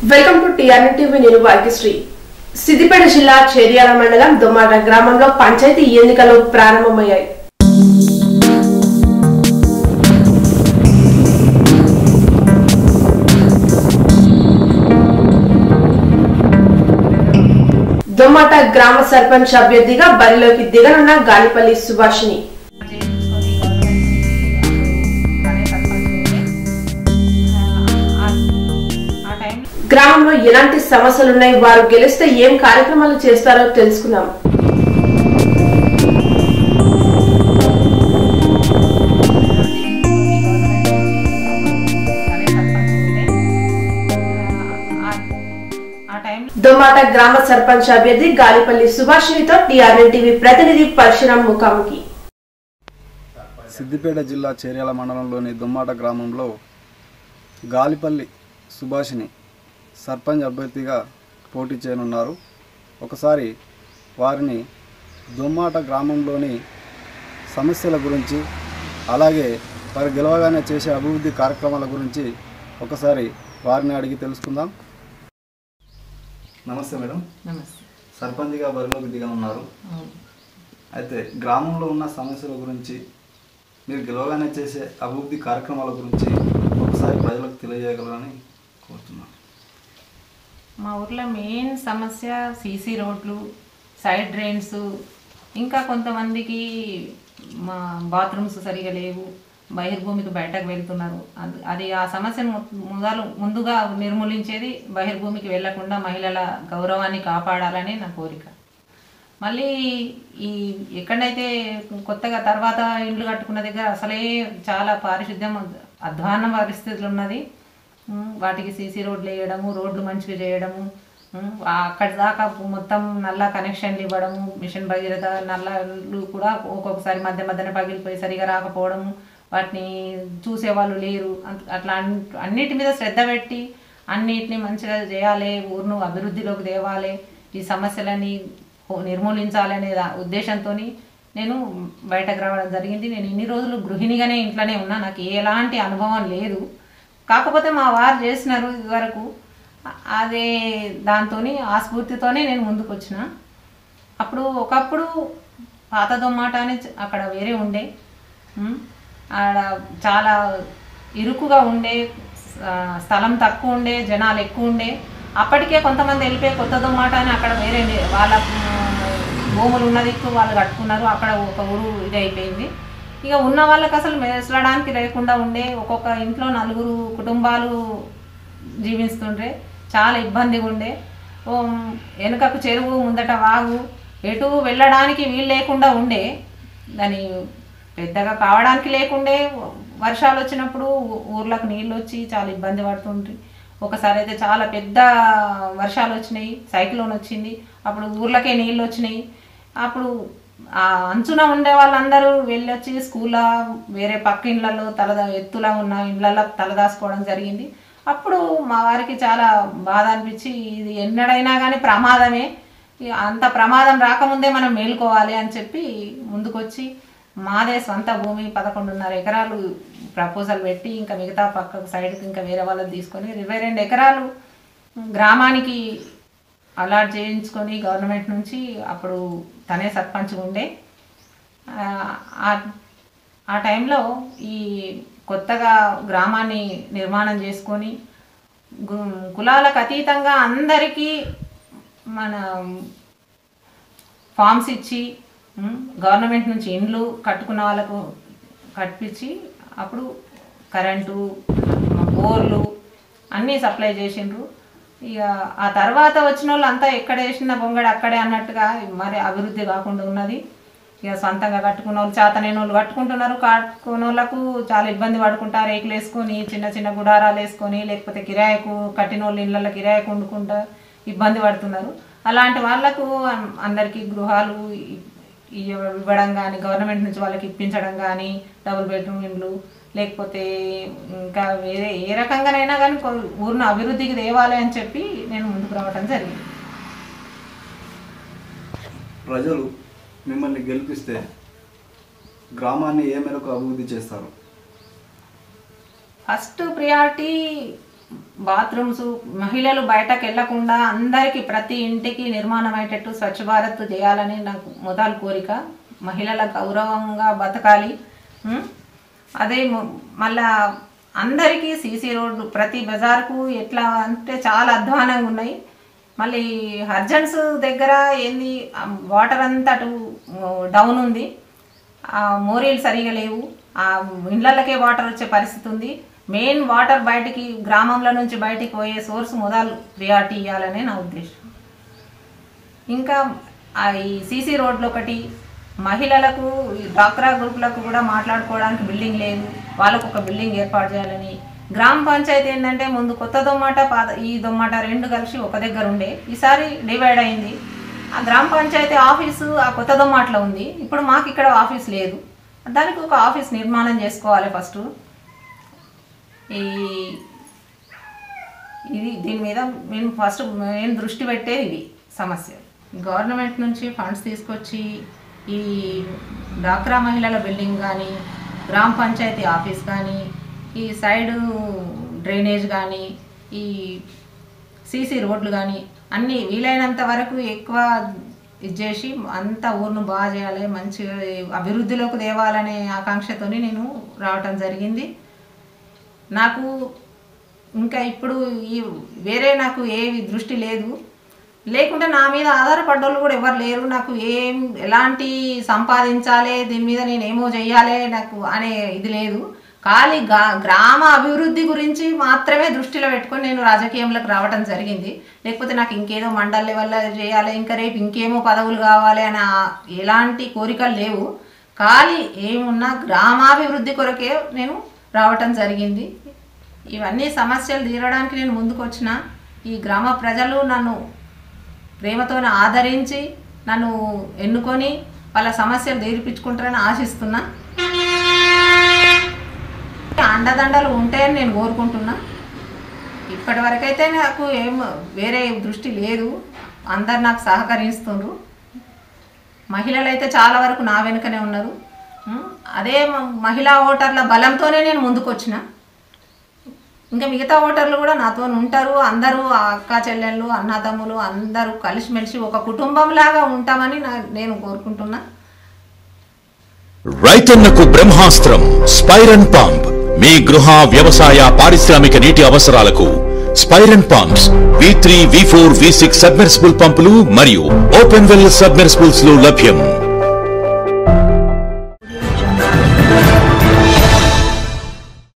Welcome to TRN TV నేను భాగ్యశ్రీ సిద్దిపేట జిల్లా చేర్యాల మండలం దొమాట గ్రామంలో పంచాయతీ ఎన్నికలు ప్రారంభమయ్యాయి దొమాట గ్రామ సర్పంచ్ అభ్యర్థిగా బరిలోకి దిగనున్న గాలిపల్లి సుభాషిణి చేయించుకొని గవర్నమెంట్ అనే సర్పంచ్ ఉండే ఆ- ఆ టైంలో గ్రామంలో ఎలాంటి సమస్యలున్నాయి వారు గెలిస్తే ఏం కార్యక్రమాలు చేస్తారో తెలుసుకుందాం అనే సర్పంచ్ ఉండే ఆ- ఆ టైంలో దొమాట గ్రామ సర్పంచ్ అభ్యర్థి గాలిపల్లి సుభాషిణితో టీఆర్ఎన్ టీవీ ప్రతినిధి పరశురాం ముఖాముఖి సిద్దిపేట జిల్లా చేర్యాల మండలంలోని దుమ్మాట గ్రామంలో గాలిపల్లి సుభాషిని సర్పంచ్ అభ్యర్థిగా పోటీ చేయనున్నారు ఒకసారి వారిని దుమ్మాట గ్రామంలోని సమస్యల గురించి అలాగే వారు గెలవగానే చేసే అభివృద్ధి కార్యక్రమాల గురించి ఒకసారి వారిని అడిగి తెలుసుకుందాం నమస్తే మేడం నమస్తే సర్పంచ్గా బరిలోకి దిగా ఉన్నారు అవును. అయితే గ్రామంలో ఉన్న సమస్యల గురించి మీరు గెలవగానే చేసే అభివృద్ధి కార్యక్రమాల గురించి ఒకసారి ప్రజలకు తెలియజేయగలరని కోరుతున్నాను మా ఊర్లో మెయిన్ సమస్య సీసీ రోడ్లు సైడ్ డ్రైన్స్ ఇంకా కొంతమందికి మా బాత్రూమ్స్ సరిగా లేవు బహిర్భూమికి బయటకు వెళ్తున్నారు అది- అది ఆ సమస్యను ము- మొదలు ముందుగా నిర్మూలించేది బహిర్భూమికి వెళ్లకుండా మహిళల గౌరవాన్ని కాపాడాలని నా కోరిక మళ్ళీ ఈ ఎక్కడైతే కొత్తగా తర్వాత ఇండ్లు కట్టుకున్న దగ్గర అసలే చాలా పారిశుద్ధ్యం అధ్వాన పరిస్థితులు ఉన్నది ఉమ్, వాటికి సీసీ రోడ్లు వేయడము రోడ్లు మంచిగా చేయడము ఉమ్, ఆ అక్కడి దాకా మొత్తం నల్ల కనెక్షన్లు ఇవ్వడము మిషన్ భగీరథ నల్లలు కూడా ఒక్కొక్కసారి మధ్య మధ్యన పగిలిపోయి సరిగా రాకపోవడము వాటిని చూసేవాళ్ళు లేరు అంత- అట్లా అన్- అన్నిటి మీద శ్రద్ధ పెట్టి అన్నిటిని మంచిగా చేయాలి ఊరును అభివృద్ధిలోకి తేవాలి ఈ సమస్యలని హో- నిర్మూలించాలనే దా- ఉద్దేశంతో నేను బయటకు రావడం జరిగింది నేను ఇన్ని రోజులు గృహిణిగానే ఇంట్లోనే ఉన్నా నాకు ఎలాంటి అనుభవం లేదు కాకపోతే మా వారు చేసినారు ఇదివరకు అ- అదే దాంతో ఆ స్ఫూర్తితోనే నేను ముందుకు వచ్చిన అప్పుడు ఒకప్పుడు పాత దొమ్మాట అని చ- అక్కడ వేరే ఉండే ఉమ్, ఆడ చాలా ఇరుకుగా ఉండే ఆ, స్థలం తక్కువ ఉండే జనాలు ఎక్కువ ఉండే అప్పటికే కొంతమంది వెళ్ళిపోయి కొత్త దొమ్మాట అని అక్కడ వేరే ని- వాళ్ళ ఉమ్, భూములు ఉన్న దిక్కు వాళ్ళు కట్టుకున్నారు అక్కడ ఒక ఊరు ఇది అయిపోయింది ఇక ఉన్న వాళ్ళకి అసలు మెసలడానికి లేకుండా ఉండే ఒక్కొక్క ఇంట్లో నలుగురు కుటుంబాలు జీవిస్తుండ్రే చాలా ఇబ్బందిగా ఉండే ఓ వెనుకకు చెరువు ముందట వాగు ఎటు వెళ్ళడానికి వీలు లేకుండా ఉండే దాని పెద్దగా కావడానికి లేకుండే వర్షాలు వచ్చినప్పుడు ఊ- ఊర్లకు నీళ్ళు వచ్చి చాలా ఇబ్బంది పడుతుండ్రి ఒకసారి అయితే చాలా పెద్ద వర్షాలు వచ్చినాయి సైక్లోన్ వచ్చింది అప్పుడు ఊర్లకే నీళ్ళు వచ్చినాయి అప్పుడు ఆ అంచున ఉండే వాళ్ళందరూ వెళ్ళొచ్చి స్కూల్లో వేరే పక్క ఇళ్ళల్లో తల ఎత్తులా ఉన్న ఇళ్ళల్లో తలదాసుకోవడం జరిగింది అప్పుడు మా వారికి చాలా బాధ అనిపించి ఇది ఎన్నడైనా కానీ ప్రమాదమే ఇక అంత ప్రమాదం రాకముందే మనం మేలుకోవాలి అని చెప్పి ముందుకొచ్చి మాదే సొంత భూమి పదకొండున్నర ఎకరాలు ప్రపోజల్ పెట్టి ఇంకా మిగతా పక్కకు సైడ్కి ఇంకా వేరే వాళ్ళని తీసుకొని ఇరవై రెండు ఎకరాలు గ్రామానికి అలాట్ చేయించుకొని గవర్నమెంట్ నుంచి అప్పుడు తనే సర్పంచ్ ఉండే ఆ, ఆ- ఆ టైంలో ఈ కొత్తగా గ్రామాన్ని నిర్మాణం చేసుకొని గు- కులాలకు అతీతంగా అందరికీ మన ఫామ్స్ ఇచ్చి ఉమ్, గవర్నమెంట్ నుంచి ఇండ్లు కట్టుకున్న వాళ్ళకు కట్టించి అప్పుడు కరెంటు బోర్లు అన్నీ సప్లై చేసిండ్రు ఇక ఆ తర్వాత వచ్చిన వాళ్ళు అంతా ఎక్కడ వేసిన బొంగడి అక్కడే అన్నట్టుగా మరి అభివృద్ధి కాకుండా ఉన్నది ఇక సొంతంగా కట్టుకున్న వాళ్ళు చేతనైన వాళ్ళు కట్టుకుంటున్నారు కట్టుకున్న వాళ్ళకు చాలా ఇబ్బంది పడుకుంటారు రేకులు వేసుకొని చిన్న చిన్న గుడారాలు వేసుకొని లేకపోతే కిరాయికు కట్టిన వాళ్ళు ఇళ్ళల్లో కిరాయికు వండుకుంటా ఇబ్బంది పడుతున్నారు అలాంటి వాళ్ళకు అం- అందరికీ గృహాలు ఇ- ఇవ్వ- ఇవ్వడం కానీ గవర్నమెంట్ నుంచి వాళ్ళకి ఇప్పించడం కానీ డబుల్ బెడ్రూమ్ ఇండ్లు లేకపోతే ఇంకా వేరే ఏ రకంగానైనా కానీ కొ- ఊరిని అభివృద్ధికి తేవాలి అని చెప్పి నేను ముందుకు రావడం జరిగింది ప్రజలు మిమ్మల్ని గెలిపిస్తే గ్రామాన్ని ఏ మేరకు అభివృద్ధి చేస్తారు ఫస్ట్ ప్రియారిటీ బాత్రూమ్స్ మహిళలు బయటకు వెళ్లకుండా అందరికీ ప్రతి ఇంటికి నిర్మాణం అయ్యేటట్టు స్వచ్ఛ భారత్ చేయాలని నాకు మొదలు కోరిక మహిళల గౌరవంగా బతకాలి ఉం? అదే మ- మళ్ళా అందరికీ సీసీ రోడ్డు ప్రతి బజార్కు ఎట్లా అంటే చాలా అధ్వానంగా ఉన్నాయి మళ్ళీ హర్జన్స్ దగ్గర ఏంది ఆ వాటర్ అంతా అటు డౌన్ ఉంది ఆ మోరీలు సరిగా లేవు ఆ ఇండ్లకే వాటర్ వచ్చే పరిస్థితి ఉంది మెయిన్ వాటర్ బయటికి గ్రామంలో నుంచి బయటికి పోయే సోర్స్ మొదలు ప్రియారిటీ ఇవ్వాలనే నా ఉద్దేశం ఇంకా ఆ ఈ సీసీ రోడ్లు ఒకటి మహిళలకు ఈ డ్వాక్రా గ్రూపులకు కూడా మాట్లాడుకోవడానికి బిల్డింగ్ లేదు వాళ్ళకు ఒక బిల్డింగ్ ఏర్పాటు చేయాలని గ్రామ పంచాయతీ ఏంటంటే ముందు కొత్త దొమ్మాట పాత ఈ దొమ్మాట రెండు కలిసి ఒక దగ్గర ఉండే ఈసారి డివైడ్ అయింది ఆ గ్రామ పంచాయతీ ఆఫీసు ఆ కొత్త దొమ్మాట్లో ఉంది ఇప్పుడు మాకు ఇక్కడ ఆఫీస్ లేదు దానికి ఒక ఆఫీస్ నిర్మాణం చేసుకోవాలి ఫస్ట్ ఈ ఇది దీని మీద మేము ఫస్ట్ మేము దృష్టి పెట్టేది ఇవి సమస్య గవర్నమెంట్ నుంచి ఫండ్స్ తీసుకొచ్చి ఈ డాక్రా మహిళల బిల్డింగ్ కానీ గ్రామ పంచాయతీ ఆఫీస్ కానీ ఈ సైడ్ డ్రైనేజ్ కానీ ఈ సీసీ రోడ్లు కానీ అన్నీ వీలైనంత వరకు ఎక్కువ ఇది చేసి అంత ఊరును బాగా చేయాలి మంచిగా అభివృద్ధిలోకి తేవాలనే ఆకాంక్షతోని నేను రావటం జరిగింది నాకు ఇంకా ఇప్పుడు ఈ వేరే నాకు ఏ దృష్టి లేదు లేకుంటే నా మీద ఆధారపడ్డోళ్ళు కూడా ఎవరు లేరు నాకు ఏం ఎలాంటి సంపాదించాలి దీని మీద నేను ఏమో చెయ్యాలి నాకు అనే ఇది లేదు ఖాళీ గా గ్రామ అభివృద్ధి గురించి మాత్రమే దృష్టిలో పెట్టుకొని నేను రాజకీయంలోకి రావడం జరిగింది లేకపోతే నాకు ఇంకేదో మండల్ లెవెల్లో చేయాలి ఇంకా రేపు ఇంకేమో పదవులు కావాలి అని ఆ- ఎలాంటి కోరికలు లేవు ఖాళీ ఏమున్నా గ్రామాభివృద్ధి కొరకే నేను రావటం జరిగింది ఇవన్నీ సమస్యలు తీరడానికి నేను ముందుకు వచ్చిన ఈ గ్రామ ప్రజలు నన్ను ప్రేమతో ఆదరించి నన్ను ఎన్నుకొని వాళ్ళ సమస్యలు తీర్పించుకుంటారని ఆశిస్తున్నా అండదండలు ఉంటాయని నేను కోరుకుంటున్నా ఇప్పటి వరకైతే నాకు ఏం వేరే దృష్టి లేదు అందరు నాకు సహకరిస్తుండ్రు మహిళలు అయితే చాలా వరకు నా వెనుకనే ఉన్నారు ఉం, అదే మ- మహిళా ఓటర్ల బలంతోనే నేను ముందుకు వచ్చిన ఇంకా మిగతా ఓటర్లు కూడా నాతో ఉంటారు అందరూ ఆ అక్క చెల్లెళ్ళు అన్నదమ్ములు అందరూ కలిసిమెలిసి ఒక కుటుంబంలాగా ఉంటామని నా నేను కోరుకుంటున్నా రైతన్నకు బ్రహ్మాస్త్రం స్పైరన్ పంప్ మీ గృహ వ్యవసాయ పారిశ్రామిక నీటి అవసరాలకు స్పైరన్ pumps V three V four V six submersible పంపులు మరియు ఓపెన్ వెల్ సబ్మెర్సిబుల్స్ లో లభ్యం